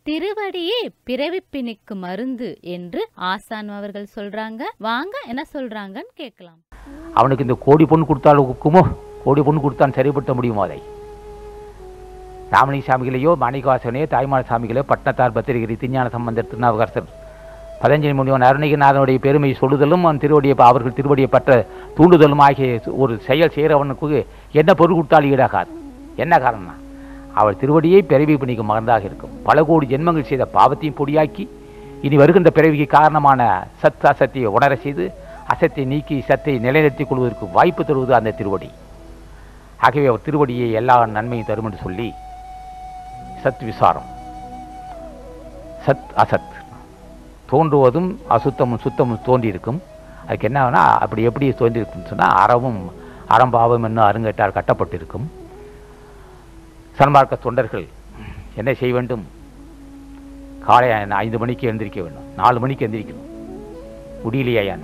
திருவடியே பிறவிப்பிணிக்கு மருந்து என்று ஆசான் அவர்கள் சொல்றாங்க வாங்க என்ன சொல்றாங்கன்னு கேட்கலாம் அவனுக்கு இந்த கோடி பொண்ணு கொடுத்தாலுக்குமோ கோடி பொண்ணு கொடுத்தான் சரிபட்ட முடியுமோ அதை ராமலிங்க சாமிகளையோ மாணிகவாசனையோ தாய்மார சாமிகளையோ பட்டத்தார் பத்திரிகை திருஞான சம்பந்தர் திருநாவுக்கரசர் பதஞ்சலி முனிவன் அருணகிரிநாதனுடைய பெருமை சொல்லுதலும் அவன் திருவடியை அவர்கள் திருவடியை பற்ற தூண்டுதலும் ஆகிய ஒரு செயல் செய்கிறவனுக்கு என்ன பொருள் கொடுத்தாலும் ஈடாகாது என்ன காரணம்னா அவள் திருவடியை பிறவி பணிக்கு மகந்தாக இருக்கும் பல கோடி ஜென்மங்கள் செய்த பாவத்தையும் பொடியாக்கி இனி வருகின்ற பிறவிக்கு காரணமான சத் அசத்தை உணர செய்து அசத்தை நீக்கி சத்தை நிலைநிறுத்திக் கொள்வதற்கு வாய்ப்பு தருவது அந்த திருவடி ஆகவே அவர் திருவடியை எல்லா நன்மையும் தரும் என்று சொல்லி சத் விசாரம் சத் அசத் தோன்றுவதும் அசுத்தமும் சுத்தமும் தோன்றியிருக்கும் அதுக்கு என்ன ஆகுனா அப்படி எப்படி தோன்றியிருக்குன்னு சொன்னால் அறவும் அறம்பாவம் என்னும் அருங்கட்டால் கட்டப்பட்டிருக்கும் சன்மார்க்க தொண்டர்கள் என்ன செய்ய வேண்டும் காலை ஐந்து மணிக்கு எழுந்திருக்க வேண்டும் நாலு மணிக்கு எந்திரிக்கணும் முடியலையா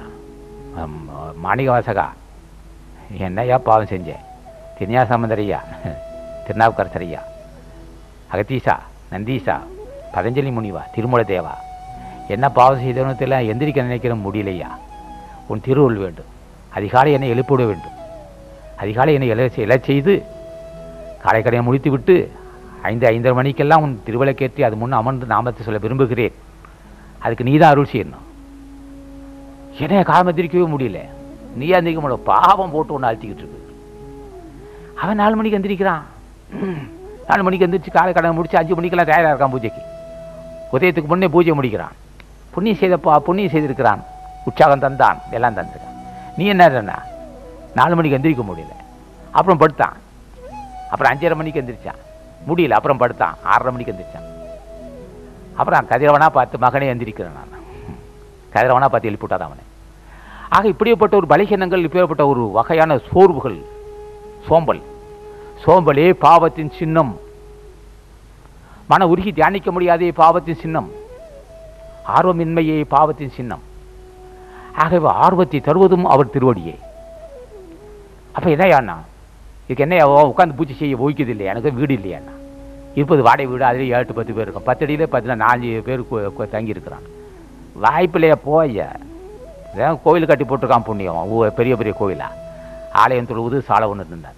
மாணிகவாசகா என்னையா பாவம் செஞ்சேன் திருஞாசம்பந்தரையா திருநாவுக்கரசரையா அகத்தீசா நந்தீசா பதஞ்சலி முனிவா திருமல தேவா என்ன பாவம் செய்தவனு தெரியல எந்திரிக்க நினைக்கிற முடியலையா உன் திருவுள் வேண்டும் அதிகாலை என்னை எழுப்பிவிட வேண்டும் அதிகாலை என்னை எழ எழச் செய்து காலை கடையை முடித்து விட்டு ஐந்து ஐந்தரை மணிக்கெல்லாம் உன் திருவிளக்கேற்றி அது முன் அமர்ந்து நாமத்தை சொல்ல விரும்புகிறேன் அதுக்கு நீ தான் அருள் செய்யணும் என்னைய காலம் எந்திரிக்கவே முடியல நீ எந்திரிக்க முடியல பாவம் போட்டு ஒன்று அழுத்திக்கிட்டு இருக்கு அவன் நாலு மணிக்கு எந்திரிக்கிறான் நாலு மணிக்கு எந்திரிச்சு காலை கடை முடிச்சு அஞ்சு மணிக்கெல்லாம் தயாராக இருக்கான் பூஜைக்கு உதயத்துக்கு முன்னே பூஜை முடிக்கிறான் புண்ணியம் செய்தப்பா புண்ணியம் செய்திருக்கிறான் உற்சாகம் தந்தான் எல்லாம் தந்திருக்கான் நீ என்ன நாலு மணிக்கு எந்திரிக்க முடியல அப்புறம் படுத்தான் அப்புறம் அஞ்சரை மணிக்கு எந்திரிச்சான் முடியல அப்புறம் படுத்தான் ஆறரை மணிக்கு எந்திரிச்சான் அப்புறம் கதிரவனா பார்த்து மகனே எந்திரிக்கிறேன் நான் கதிரவனா பார்த்து எழுப்பிவிட்டார் அவனை ஆக இப்படிப்பட்ட ஒரு பலகீனங்கள் இப்படிப்பட்ட ஒரு வகையான சோர்வுகள் சோம்பல் சோம்பலே பாவத்தின் சின்னம் மன உருகி தியானிக்க முடியாதே பாவத்தின் சின்னம் ஆர்வமின்மையே பாவத்தின் சின்னம் ஆகவே ஆர்வத்தை தருவதும் அவர் திருவடியே அப்போ என்னையாண்ணா இதுக்கு என்ன உட்காந்து பூஜை செய்ய ஓய்க்குது இல்லையா எனக்கு வீடு இல்லையாண்ணா இருப்பது வாடகை வீடு அதிலே ஏழு பத்து பேர் இருக்கும் பத்தடியிலே பார்த்தீங்கன்னா நாலு பேர் தங்கியிருக்கிறான் வாய்ப்பில்லையா போய்ய இதான் கோவில் கட்டி போட்டிருக்கான் புண்ணியம் ஊ- பெரிய பெரிய கோயிலா ஆலயம் தொழுவது சாலை ஒன்று இருந்தார்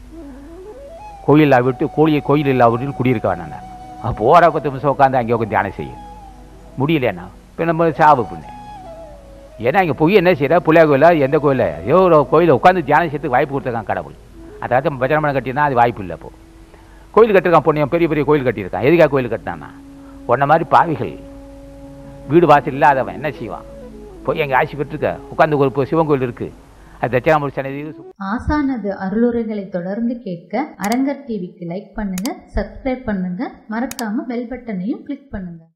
கோயில் விட்டு கோழியை கோயில் இல்லா வீட்டில் குடியிருக்க வேணாம் போகிற பத்து நிமிஷம் உட்காந்து அங்கே உட்காந்து தியானம் செய்யும் முடியலையாண்ணா இப்போ நம்ம சாவு புண்ணு ஏன்னா இங்கே போய் என்ன செய்யற பிள்ளையா கோயிலா எந்த கோயில ஏதோ ஒரு கோயிலில் உட்காந்து தியானம் செய்யறதுக்கு வாய்ப்பு கொடுத்துருக்கான் கடவுள் அதாவது பஜனை மனை கட்டினா அது வாய்ப்பு இல்லை அப்போ கோயில் கட்டிருக்கான் பொண்ணியம் பெரிய பெரிய கோயில் கட்டியிருக்கான் எதுக்காக கோயில் கட்டினானா உன்ன மாதிரி பாவிகள் வீடு வாசல் இல்லாதவன் என்ன செய்வான் போய் எங்கள் ஆட்சி பெற்றுக்க உட்காந்து ஒரு இப்போ சிவன் கோயில் இருக்குது அது தட்சிணாமூர்த்தி சன்னதி ஆசானது அருளுரைகளை தொடர்ந்து கேட்க அரங்கர் டிவிக்கு லைக் பண்ணுங்க சப்ஸ்கிரைப் பண்ணுங்க மறக்காம பெல் பட்டனையும் கிளிக் பண்ணுங்க